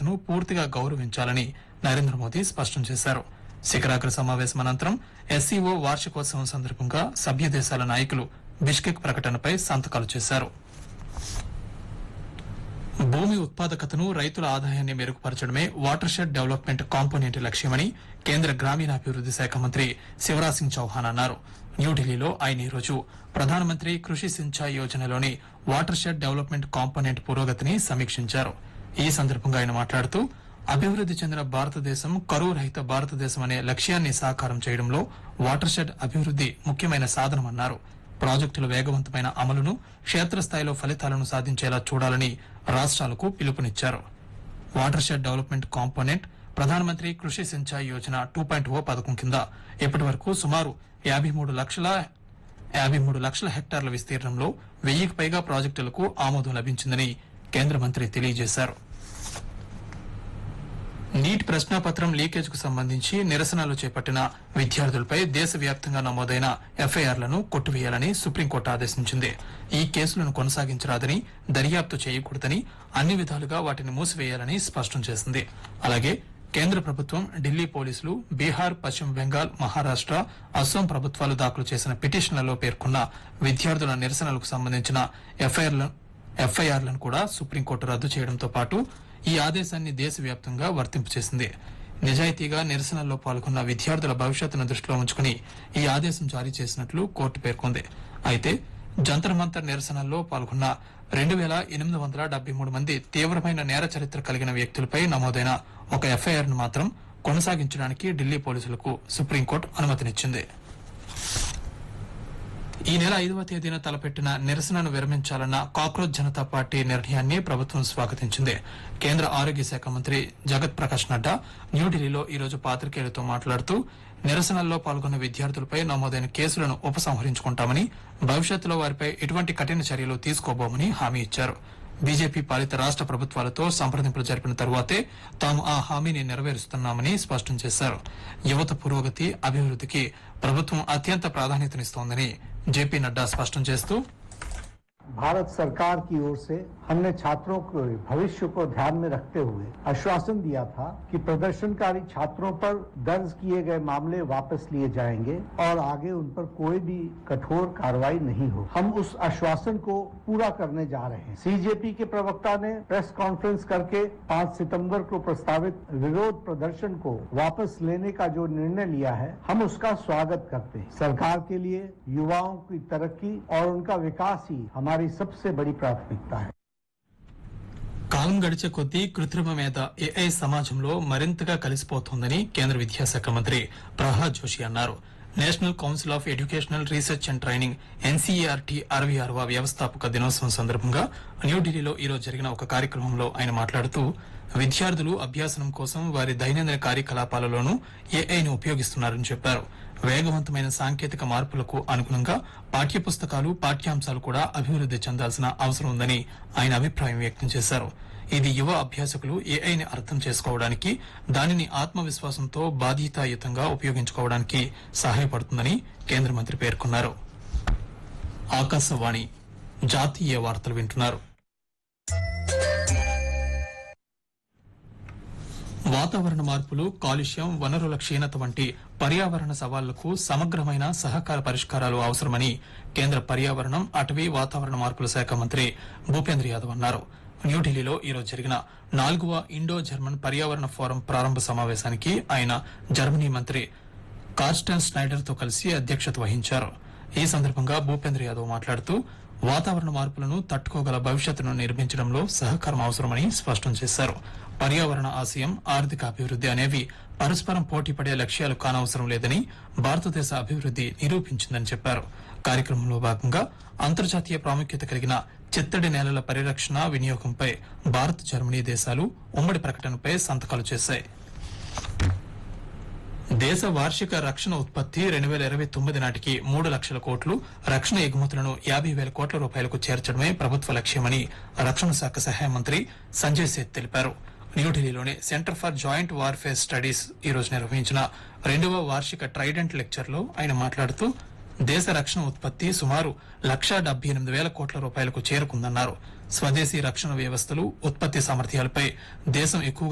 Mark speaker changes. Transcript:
Speaker 1: విశిష్టతను పూర్తిగా గౌరవించాలని నరేంద్ర మోదీ స్పష్టం చేశారు శిఖరాగ్ర సమావేశం అనంతరం ఎస్సీఓ వార్షికోత్సవం సందర్భంగా సభ్య దేశాల నాయకులు బిష్కెక్ ప్రకటనపై సంతకాలు చేశారు భూమి ఉత్పాదకతను రైతుల ఆదాయాన్ని మెరుగుపరచడమే వాటర్ షెడ్ డెవలప్మెంట్ కాంపోనెంట్ లక్ష్యమని కేంద్ర గ్రామీణాభివృద్ది శాఖ మంత్రి శివరాజ్ సింగ్ చౌహాన్ అన్నారు న్యూఢిల్లీలో ఆయన ఈరోజు ప్రధానమంత్రి కృషి సించాయ్ యోజనలోని వాటర్ షెడ్ డెవలప్మెంట్ కాంపోనెంట్ పురోగతిని సమీక్షించారు ఈ సందర్భంగా ఆయన మాట్లాడుతూ అభివృద్ది చెందిన భారతదేశం కరువు రహిత భారతదేశం అనే లక్ష్యాన్ని సాకారం చేయడంలో వాటర్ షెడ్ అభివృద్ది ముఖ్యమైన సాధనమన్నారు ప్రాజెక్టుల వేగవంతమైన అమలును క్షేత్రస్థాయిలో ఫలితాలను సాధించేలా చూడాలని రాష్ట్రాలకు పిలుపునిచ్చారు water watershed development component Pradhanmantri Krishi Sinchai Yojana two point O పథకం కింద ఇప్పటి వరకు సుమారు యాభై మూడు లక్షల యాభై మూడు లక్షల హెక్టార్ల విస్తీర్ణంలో వెయ్యికి పైగా ప్రాజెక్టులకు ఆమోదం లభించిందని కేంద్ర మంత్రి తెలియజేశారు నీట్ ప్రశ్నాపత్రం లీకేజ్ కు సంబంధించి నిరసనలు చేపట్టిన విద్యార్థులపై దేశవ్యాప్తంగా నమోదైన ఎఫ్ఐఆర్లను కొట్టివేయాలని సుప్రీంకోర్టు ఆదేశించింది ఈ కేసులను కొనసాగించరాదని దర్యాప్తు చేయకూడదని అన్ని విధాలుగా వాటిని మూసివేయాలని స్పష్టం చేసింది అలాగే కేంద్ర ప్రభుత్వం ఢిల్లీ పోలీసులు బీహార్ పశ్చిమ బెంగాల్ మహారాష్ట అస్సాం ప్రభుత్వాలు దాఖలు చేసిన పిటిషన్లలో పేర్కొన్న విద్యార్థుల నిరసనలకు సంబంధించిన ఎఫ్ఐఆర్లను కూడా సుప్రీంకోర్టు రద్దు చేయడంతో పాటు ఈ ఆదేశాన్ని దేశవ్యాప్తంగా వర్తింపు చేసింది నిజాయితీగా నిరసనల్లో పాల్గొన్న విద్యార్థుల భవిష్యత్తును దృష్టిలో ఉంచుకుని ఈ ఆదేశం జారీ చేసినట్లు కోర్టు పేర్కొంది అయితే జంతర్ మంతర్ నిరసనల్లో పాల్గొన్న రెండు వేల ఎనిమిది వందల డెబ్బై మూడు మంది తీవ్రమైన నేర చరిత్ర కలిగిన వ్యక్తులపై నమోదైన ఒక ఎఫ్ఐఆర్ ను మాత్రం కొనసాగించడానికి ఢిల్లీ పోలీసులకు సుప్రీంకోర్టు అనుమతినిచ్చింది ఈ నెల ఐదవ తేదీన తలపెట్టిన నిరసనను విరమించాలన్న కాక్రోచ్ జనతా పార్టీ నిర్ణయాన్ని ప్రభుత్వం స్వాగతించింది కేంద్ర ఆరోగ్య శాఖ మంత్రి జగత్ ప్రకాష్ నడ్డా న్యూఢిల్లీలో ఈ రోజు పాత్రికేయులతో మాట్లాడుతూ నిరసనల్లో పాల్గొన్న విద్యార్థులపై నమోదైన కేసులను ఉపసంహరించుకుంటామని భవిష్యత్తులో వారిపై ఎటువంటి కఠిన చర్యలు తీసుకోబోమని హామీ ఇచ్చారు బీజేపీ పాలిత రాష్ట ప్రభుత్వాలతో సంప్రదింపులు జరిపిన తరువాతే తాము ఆ హామీని నెరవేరుస్తున్నామని స్పష్టం చేశారు యువత పురోగతి అభివృద్దికి ప్రభుత్వం అత్యంత ప్రాధాన్యతనిస్తోందని జేపీ నడ్డా స్పష్టం చేస్తూ
Speaker 2: भारत सरकार की ओर से हमने छात्रों के भविष्य को ध्यान में रखते हुए आश्वासन दिया था कि प्रदर्शनकारी छात्रों पर दर्ज किए गए मामले वापस लिए जाएंगे और आगे उन पर कोई भी कठोर कार्रवाई नहीं हो हम उस आश्वासन को पूरा करने जा रहे हैं सीजेपी के प्रवक्ता ने प्रेस कॉन्फ्रेंस करके 5 सितंबर को प्रस्तावित विरोध प्रदर्शन को वापस लेने का जो निर्णय लिया है हम उसका स्वागत करते हैं सरकार के लिए युवाओं की तरक्की और उनका विकास ही हमारी सबसे बड़ी प्राथमिकता है
Speaker 1: కాలం గడిచే కొద్దీ కృత్రిమ మేధ ఏఐ సమాజంలో మరింతగా కలిసిపోతోందని కేంద్ర విద్యాశాఖ మంత్రి ప్రహ్లాద్ జోషి అన్నారు national council of educational research and training NCERT అరవై ఆరవ వ్యవస్థాపక దినోత్సవం సందర్భంగా న్యూఢిల్లీలో ఈరోజు జరిగిన ఒక కార్యక్రమంలో ఆయన మాట్లాడుతూ విద్యార్థులు అభ్యాసనం కోసం వారి దైనందిన కార్యకలాపాలలోనూ ఏఐని ఉపయోగిస్తున్నారని చెప్పారు వేగవంతమైన సాంకేతిక మార్పులకు అనుగుణంగా పాఠ్యపుస్తకాలు పాఠ్యాంశాలు కూడా అభివృద్ది చెందాల్సిన అవసరం ఉందని ఆయన అభిప్రాయం వ్యక్తం చేశారు ఇది యువ అభ్యాసకులు ఏఐని అర్థం చేసుకోవడానికి దానిని ఆత్మవిశ్వాసంతో బాధ్యతాయుతంగా ఉపయోగించుకోవడానికి సహాయపడుతుందని కేంద్ర మంత్రి పేర్కొన్నారు ఆకాశవాణి జాతీయ వార్తలు వింటున్నారు వాతావరణ మార్పులు కాలుష్యం వనరుల క్షీణత వంటి పర్యావరణ సవాళ్లకు సమగ్రమైన సహకార పరిష్కారాలు అవసరమని కేంద్ర పర్యావరణం అటవీ వాతావరణ మార్పుల శాఖ మంత్రి భూపేంద్ర యాదవ్ అన్నారు న్యూఢిల్లీలో ఈరోజు జరిగిన నాలుగవ ఇండో జర్మన్ పర్యావరణ ఫోరం ప్రారంభ సమావేశానికి ఆయన జర్మనీ మంత్రి కార్స్టన్ స్నైడర్ తో కలిసి అధ్యక్షత వహించారు ఈ సందర్భంగా భూపేంద్ర యాదవ్ మాట్లాడుతూ వాతావరణ మార్పులను తట్టుకోగల భవిష్యత్తును నిర్మించడంలో సహకారం అవసరమని స్పష్టం చేశారు పర్యావరణ ఆశయం ఆర్థిక అభివృద్ది అనేవి పరస్పరం పోటీపడే లక్ష్యాలు కానవసరం లేదని భారతదేశ అభివృద్ది నిరూపించిందని చెప్పారు కార్యక్రమంలో భాగంగా అంతర్జాతీయ ప్రాముఖ్యత కలిగిన చిత్తడి నేలల పరిరక్షణ వినియోగంపై భారత్ జర్మనీ దేశాలు ఉమ్మడి ప్రకటనపై సంతకాలు చేశాయి దేశ వార్షిక రక్షణ ఉత్పత్తి రెండు వేల ఇరవై తొమ్మిది నాటికి మూడు లక్షల కోట్లు రక్షణ ఎగుమతులను యాభై వేల కోట్ల రూపాయలకు చేర్చడమే ప్రభుత్వ లక్ష్యమని రక్షణ శాఖ సహాయ మంత్రి సంజయ్ సేత్ తెలిపారు న్యూఢిల్లీలోని centre for joint warfare studies ఈ రోజు నిర్వహించిన రెండవ వార్షిక ట్రైడెంట్ లెక్చర్ లో ఆయన మాట్లాడుతూ దేశ రక్షణ ఉత్పత్తి సుమారు లక్షా డెబ్బై ఎనిమిది వేల కోట్ల రూపాయలకు చేరుకుందన్నారు స్వదేశీ రక్షణ వ్యవస్థలు ఉత్పత్తి సామర్థ్యాలపై దేశం ఎక్కువగా